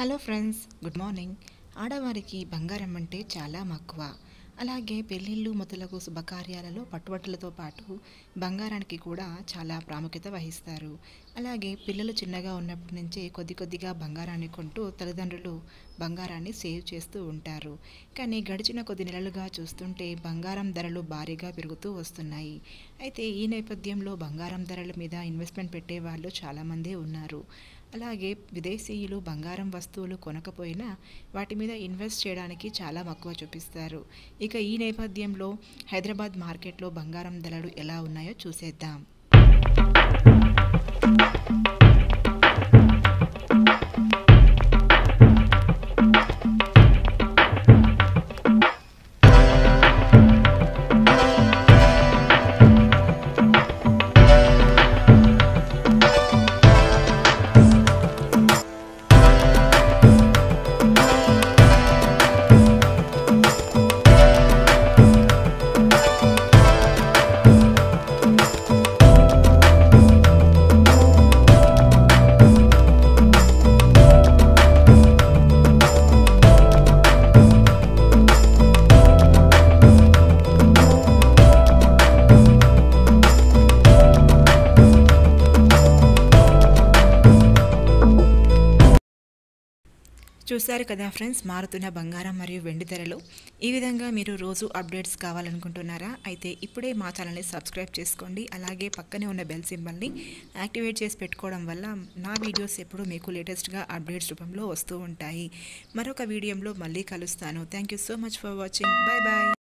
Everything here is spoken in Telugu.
హలో ఫ్రెండ్స్ గుడ్ మార్నింగ్ ఆడవారికి బంగారం అంటే చాలా మక్కువ అలాగే పెళ్ళిళ్ళు మొదలగు శుభకార్యాలలో పట్టుబట్టలతో పాటు బంగారానికి కూడా చాలా ప్రాముఖ్యత వహిస్తారు అలాగే పిల్లలు చిన్నగా ఉన్నప్పటి నుంచే కొద్ది కొద్దిగా బంగారాన్ని కొంటూ తల్లిదండ్రులు బంగారాన్ని సేవ్ చేస్తూ ఉంటారు కానీ గడిచిన కొద్ది నెలలుగా చూస్తుంటే బంగారం ధరలు భారీగా పెరుగుతూ వస్తున్నాయి అయితే ఈ నేపథ్యంలో బంగారం ధరల మీద ఇన్వెస్ట్మెంట్ పెట్టే వాళ్ళు చాలామందే ఉన్నారు అలాగే విదేశీయులు బంగారం వస్తువులు కొనకపోయినా వాటి మీద ఇన్వెస్ట్ చేయడానికి చాలా మక్కువ చూపిస్తారు ఇక ఈ నేపథ్యంలో హైదరాబాద్ మార్కెట్లో బంగారం ధరలు ఎలా ఉన్నాయో చూసేద్దాం చూశారు కదా ఫ్రెండ్స్ మారుతున్న బంగారం మరియు వెండి ధరలు ఈ విధంగా మీరు రోజు అప్డేట్స్ కావాలనుకుంటున్నారా అయితే ఇప్పుడే మా ఛానల్ని సబ్స్క్రైబ్ చేసుకోండి అలాగే పక్కనే ఉన్న బెల్ సింబల్ని యాక్టివేట్ చేసి పెట్టుకోవడం వల్ల నా వీడియోస్ ఎప్పుడు మీకు లేటెస్ట్గా అప్డేట్స్ రూపంలో వస్తూ ఉంటాయి మరొక వీడియోలో మళ్ళీ కలుస్తాను thank you so much for watching bye bye